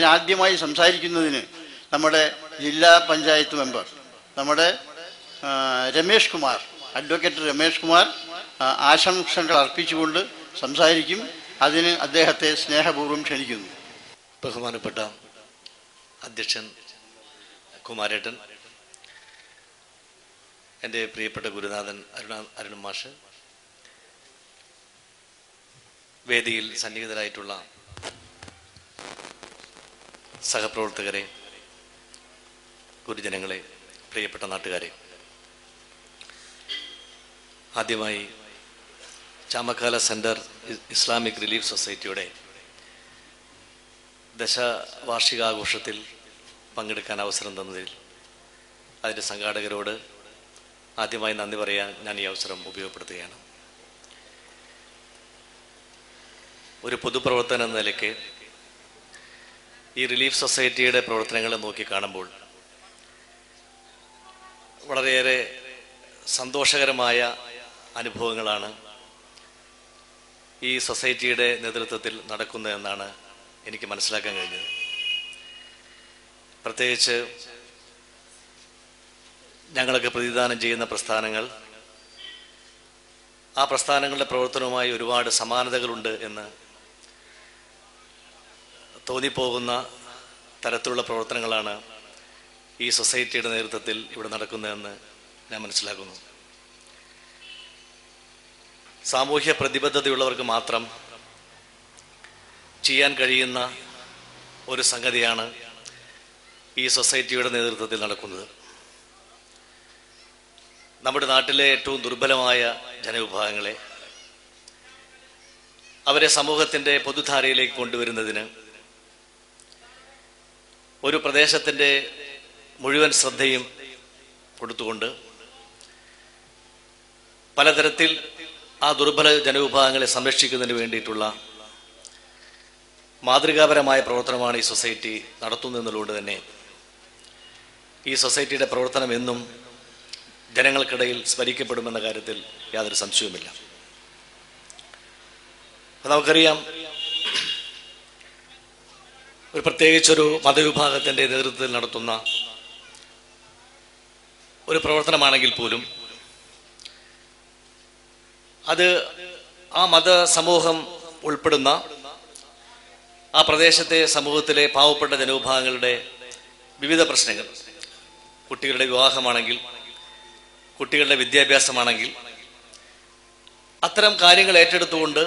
അതിനാദ്യമായി സംസാരിക്കുന്നതിന് നമ്മുടെ ജില്ലാ പഞ്ചായത്ത് മെമ്പർ നമ്മുടെ ആ, രമേഷ് കുമാർ അഡ്വക്കേറ്റ് രമേഷ് കുമാർ ആ, ആശംസകൾ അർപ്പിച്ചുകൊണ്ട് സംസാരിക്കും അതിന് അദ്ദേഹത്തെ സ്നേഹപൂർവ്വം ക്ഷണിക്കുന്നു ബഹുമാനപ്പെട്ട അധ്യക്ഷൻ കുമാരേട്ടൻ എൻ്റെ പ്രിയപ്പെട്ട ഗുരുനാഥൻ അരുണ അരുൺ മാഷ് വേദിയിൽ സന്നിഹിതരായിട്ടുള്ള സഹപ്രവർത്തകരെ ഗുരുജനങ്ങളെ പ്രിയപ്പെട്ട നാട്ടുകാരെ ആദ്യമായി ചാമക്കാല സെൻറ്റർ ഇസ്ലാമിക് റിലീഫ് സൊസൈറ്റിയുടെ ദശവാർഷികാഘോഷത്തിൽ പങ്കെടുക്കാൻ അവസരം തന്നതിൽ അതിൻ്റെ സംഘാടകരോട് ആദ്യമായി നന്ദി പറയാൻ ഞാൻ ഈ അവസരം ഉപയോഗപ്പെടുത്തുകയാണ് ഒരു പൊതുപ്രവർത്തനം എന്ന നിലയ്ക്ക് ഈ റിലീഫ് സൊസൈറ്റിയുടെ പ്രവർത്തനങ്ങളെ നോക്കി കാണുമ്പോൾ വളരെയേറെ സന്തോഷകരമായ അനുഭവങ്ങളാണ് ഈ സൊസൈറ്റിയുടെ നേതൃത്വത്തിൽ നടക്കുന്നതെന്നാണ് എനിക്ക് മനസ്സിലാക്കാൻ കഴിഞ്ഞത് പ്രത്യേകിച്ച് ഞങ്ങളൊക്കെ പ്രതിദാനം ചെയ്യുന്ന പ്രസ്ഥാനങ്ങൾ ആ പ്രസ്ഥാനങ്ങളുടെ പ്രവർത്തനവുമായി ഒരുപാട് സമാനതകളുണ്ട് എന്ന് തോന്നിപ്പോകുന്ന തരത്തിലുള്ള പ്രവർത്തനങ്ങളാണ് ഈ സൊസൈറ്റിയുടെ നേതൃത്വത്തിൽ ഇവിടെ നടക്കുന്നതെന്ന് ഞാൻ മനസ്സിലാക്കുന്നു സാമൂഹ്യ പ്രതിബദ്ധതയുള്ളവർക്ക് മാത്രം ചെയ്യാൻ കഴിയുന്ന ഒരു സംഗതിയാണ് ഈ സൊസൈറ്റിയുടെ നേതൃത്വത്തിൽ നടക്കുന്നത് നമ്മുടെ നാട്ടിലെ ഏറ്റവും ദുർബലമായ ജനവിഭാഗങ്ങളെ അവരെ സമൂഹത്തിൻ്റെ പൊതുധാരയിലേക്ക് കൊണ്ടുവരുന്നതിന് ഒരു പ്രദേശത്തിൻ്റെ മുഴുവൻ ശ്രദ്ധയും കൊടുത്തുകൊണ്ട് പലതരത്തിൽ ആ ദുർബല ജനവിഭാഗങ്ങളെ സംരക്ഷിക്കുന്നതിന് വേണ്ടിയിട്ടുള്ള മാതൃകാപരമായ പ്രവർത്തനമാണ് ഈ സൊസൈറ്റി നടത്തുന്നതെന്നുള്ളത് തന്നെ ഈ സൊസൈറ്റിയുടെ പ്രവർത്തനം എന്നും ജനങ്ങൾക്കിടയിൽ സ്മരിക്കപ്പെടുമെന്ന കാര്യത്തിൽ യാതൊരു സംശയവുമില്ല അപ്പൊ നമുക്കറിയാം ഒരു പ്രത്യേകിച്ചൊരു മതവിഭാഗത്തിൻ്റെ നേതൃത്വത്തിൽ നടത്തുന്ന ഒരു പ്രവർത്തനമാണെങ്കിൽ പോലും അത് ആ മത സമൂഹം ഉൾപ്പെടുന്ന ആ പ്രദേശത്തെ സമൂഹത്തിലെ പാവപ്പെട്ട ജനവിഭാഗങ്ങളുടെ വിവിധ പ്രശ്നങ്ങൾ കുട്ടികളുടെ വിവാഹമാണെങ്കിൽ കുട്ടികളുടെ വിദ്യാഭ്യാസമാണെങ്കിൽ അത്തരം കാര്യങ്ങൾ ഏറ്റെടുത്തുകൊണ്ട്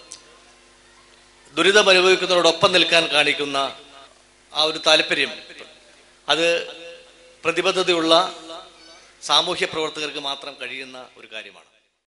ദുരിതം അനുഭവിക്കുന്നവരോടൊപ്പം നിൽക്കാൻ കാണിക്കുന്ന ആ ഒരു താല്പര്യം അത് പ്രതിബദ്ധതയുള്ള സാമൂഹ്യ പ്രവർത്തകർക്ക് മാത്രം കഴിയുന്ന ഒരു കാര്യമാണ്